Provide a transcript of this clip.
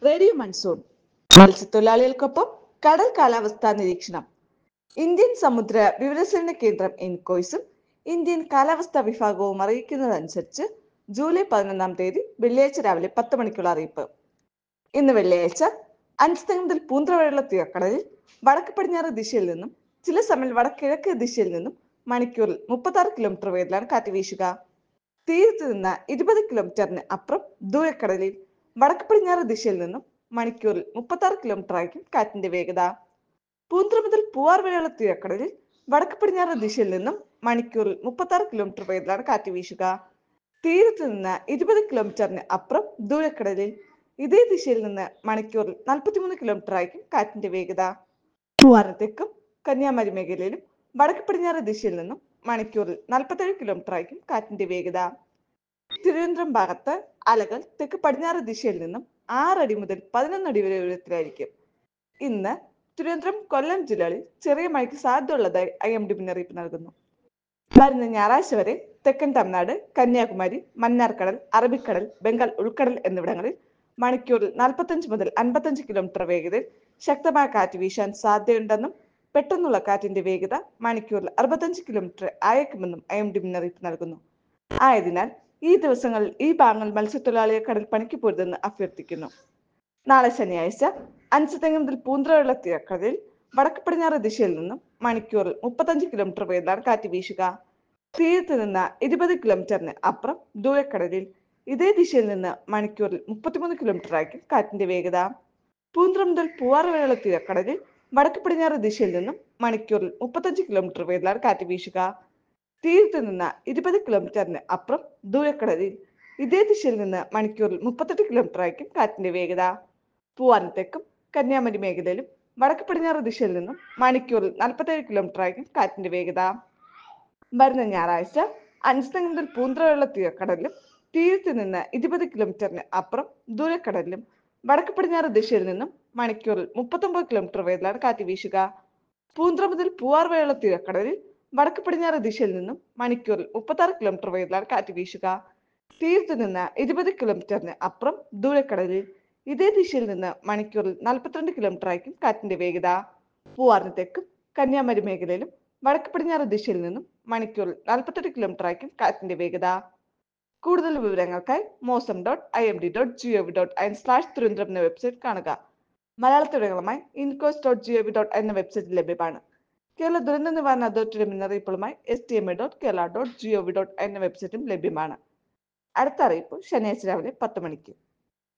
radio monsoon മത്സ്യത്തൊഴിലാളികൾക്കൊപ്പം കടൽ കാലാവസ്ഥാ നിരീക്ഷണം ഇന്ത്യൻ സമുദ്ര വിവരസേന കേന്ദ്രം എൻകോയ്സും ഇന്ത്യൻ കാലാവസ്ഥാ വിഭാഗവും അറിയിക്കുന്നതനുസരിച്ച് ജൂലൈ പതിനൊന്നാം തീയതി വെള്ളിയാഴ്ച രാവിലെ പത്ത് മണിക്കുള്ള അറിയിപ്പ് ഇന്ന് വെള്ളിയാഴ്ച അഞ്ച് മുതൽ പൂന്തറ വരെയുള്ള തീരക്കടലിൽ വടക്ക് പടിഞ്ഞാറ് ദിശയിൽ നിന്നും ചില സമയം വടക്കിഴക്ക് ദിശയിൽ നിന്നും മണിക്കൂറിൽ മുപ്പത്തി ആറ് കിലോമീറ്റർ വേഗത്തിലാണ് കാറ്റ് വീശുക തീരത്ത് നിന്ന് ഇരുപത് കിലോമീറ്ററിന് അപ്പുറം ദൂരക്കടലിൽ വടക്ക് പടിഞ്ഞാറ് ദിശയിൽ നിന്നും മണിക്കൂറിൽ മുപ്പത്തി ആറ് കിലോമീറ്റർ ആയിരിക്കും കാറ്റിന്റെ വേഗത പൂന്തറ മുതൽ പൂവാർ വരെയുള്ള തീരക്കടലിൽ വടക്ക് പടിഞ്ഞാറ് ദിശയിൽ നിന്നും മണിക്കൂറിൽ മുപ്പത്തി ആറ് കിലോമീറ്റർ വേഗത്തിലാണ് കാറ്റ് വീശുക തീരത്ത് നിന്ന് ഇരുപത് കിലോമീറ്ററിന് അപ്പുറം ദൂരക്കടലിൽ ഇതേ ദിശയിൽ നിന്ന് മണിക്കൂറിൽ നാൽപ്പത്തിമൂന്ന് കിലോമീറ്റർ ആയിരിക്കും കാറ്റിന്റെ വേഗത പൂവാറിന് തെക്കും കന്യാകുമാരി മേഖലയിലും വടക്ക് പടിഞ്ഞാറ് ദിശയിൽ നിന്നും മണിക്കൂറിൽ നാൽപ്പത്തേഴ് കിലോമീറ്റർ ആയിരിക്കും കാറ്റിന്റെ വേഗത തിരുവനന്തപുരം ഭാഗത്ത് അലകൾ തെക്ക് പടിഞ്ഞാറ് ദിശയിൽ നിന്നും ആറടി മുതൽ പതിനൊന്നടി വരെ ഉയരത്തിലായിരിക്കും ഇന്ന് തിരുവനന്തപുരം കൊല്ലം ജില്ലകളിൽ ചെറിയ മഴയ്ക്ക് സാധ്യതയുള്ളതായി ഐ എം ഡി മുന്നറിയിപ്പ് നൽകുന്നു വരുന്ന ഞായറാഴ്ച വരെ തെക്കൻ തമിഴ്നാട് കന്യാകുമാരി മന്നാർക്കടൽ അറബിക്കടൽ ബംഗാൾ ഉൾക്കടൽ എന്നിവിടങ്ങളിൽ മണിക്കൂറിൽ നാൽപ്പത്തഞ്ച് മുതൽ അൻപത്തഞ്ച് കിലോമീറ്റർ വേഗതയിൽ ശക്തമായ കാറ്റ് വീശാൻ സാധ്യതയുണ്ടെന്നും പെട്ടെന്നുള്ള കാറ്റിന്റെ വേഗത മണിക്കൂറിൽ അറുപത്തഞ്ച് കിലോമീറ്റർ ആയേക്കുമെന്നും ഐ എം ഡി മുന്നറിയിപ്പ് നൽകുന്നു ആയതിനാൽ ഈ ദിവസങ്ങളിൽ ഈ ഭാഗങ്ങൾ മത്സ്യത്തൊഴിലാളിയെ കടൽ പണിക്ക് പോരുതെന്ന് അഭ്യർത്ഥിക്കുന്നു നാളെ ശനിയാഴ്ച അഞ്ച് തെങ്ങ് മുതൽ പൂന്തറയുള്ള തീരക്കടലിൽ വടക്ക് പടിഞ്ഞാറ് ദിശയിൽ നിന്നും മണിക്കൂറിൽ മുപ്പത്തഞ്ച് കിലോമീറ്റർ വേഗത്തിലാണ് കാറ്റ് വീശുക തീരത്ത് നിന്ന് ഇരുപത് കിലോമീറ്ററിന് അപ്പുറം ദൂരക്കടലിൽ ഇതേ ദിശയിൽ നിന്ന് മണിക്കൂറിൽ മുപ്പത്തിമൂന്ന് കിലോമീറ്റർ ആയിരിക്കും കാറ്റിന്റെ വേഗത പൂന്തറ മുതൽ പൂവാറ് വരെയുള്ള തീരക്കടലിൽ വടക്ക് പടിഞ്ഞാറ് ദിശയിൽ നിന്നും മണിക്കൂറിൽ മുപ്പത്തഞ്ച് കിലോമീറ്റർ വേഗത്തിലാണ് കാറ്റ് വീശുക തീരത്ത് നിന്ന് ഇരുപത് കിലോമീറ്ററിന് അപ്പുറം ദൂരക്കടലിൽ ഇതേ ദിശയിൽ നിന്ന് മണിക്കൂറിൽ മുപ്പത്തെട്ട് കിലോമീറ്റർ ആയിരിക്കും കാറ്റിന്റെ വേഗത പൂവാറിന് തെക്കും കന്യാകുമാരി മേഖലയിലും വടക്ക് പടിഞ്ഞാറ് ദിശയിൽ നിന്നും മണിക്കൂറിൽ നാൽപ്പത്തേഴ് കിലോമീറ്റർ ആയിരിക്കും കാറ്റിന്റെ വേഗത വരുന്ന ഞായറാഴ്ച അഞ്ച് മുതൽ പൂന്തറയുള്ള തീരക്കടലിലും തീരത്ത് നിന്ന് ഇരുപത് കിലോമീറ്ററിന് അപ്പുറം ദൂരക്കടലിലും വടക്ക് പടിഞ്ഞാറ് ദിശയിൽ നിന്നും മണിക്കൂറിൽ മുപ്പത്തൊമ്പത് കിലോമീറ്റർ വേഗത്തിലാണ് കാറ്റ് വീശുക പൂന്തറ മുതൽ പൂവാർ വരെയുള്ള തീരക്കടലിൽ വടക്ക് പടിഞ്ഞാറ് ദിശയിൽ നിന്നും മണിക്കൂറിൽ മുപ്പത്താറ് കിലോമീറ്റർ വേഗത്തിലാണ് കാറ്റ് വീശുക തീരത്ത് നിന്ന് ഇരുപത് കിലോമീറ്ററിന് അപ്പുറം ദൂരക്കടലിൽ ഇതേ ദിശയിൽ നിന്ന് മണിക്കൂറിൽ നാൽപ്പത്തിരണ്ട് കിലോമീറ്റർ ആയിരിക്കും കാറ്റിന്റെ വേഗത പൂവാറിന് തെക്കും കന്യാകുമാരി മേഖലയിലും വടക്ക് പടിഞ്ഞാറ് ദിശയിൽ നിന്നും മണിക്കൂറിൽ നാൽപ്പത്തെട്ട് കിലോമീറ്റർ ആയിരിക്കും കാറ്റിന്റെ വേഗത കൂടുതൽ വിവരങ്ങൾക്കായി mausam dot I M D dot G O V dot in slash Thiruvananthapuram എന്ന വെബ്സൈറ്റ് കാണുക മലയാളത്തിടങ്ങളുമായി INCOIS dot G O V dot എന്ന വെബ്സൈറ്റ് ലഭ്യമാണ് കേരള ദുരന്ത നിവാരണ അതോറിറ്റിയുടെ മുന്നറിയിപ്പുകളുമായി S T M A dot Kerala dot G O V dot എന്ന വെബ്സൈറ്റും ലഭ്യമാണ് അടുത്ത അറിയിപ്പ് ശനിയാഴ്ച രാവിലെ പത്ത് മണിക്ക്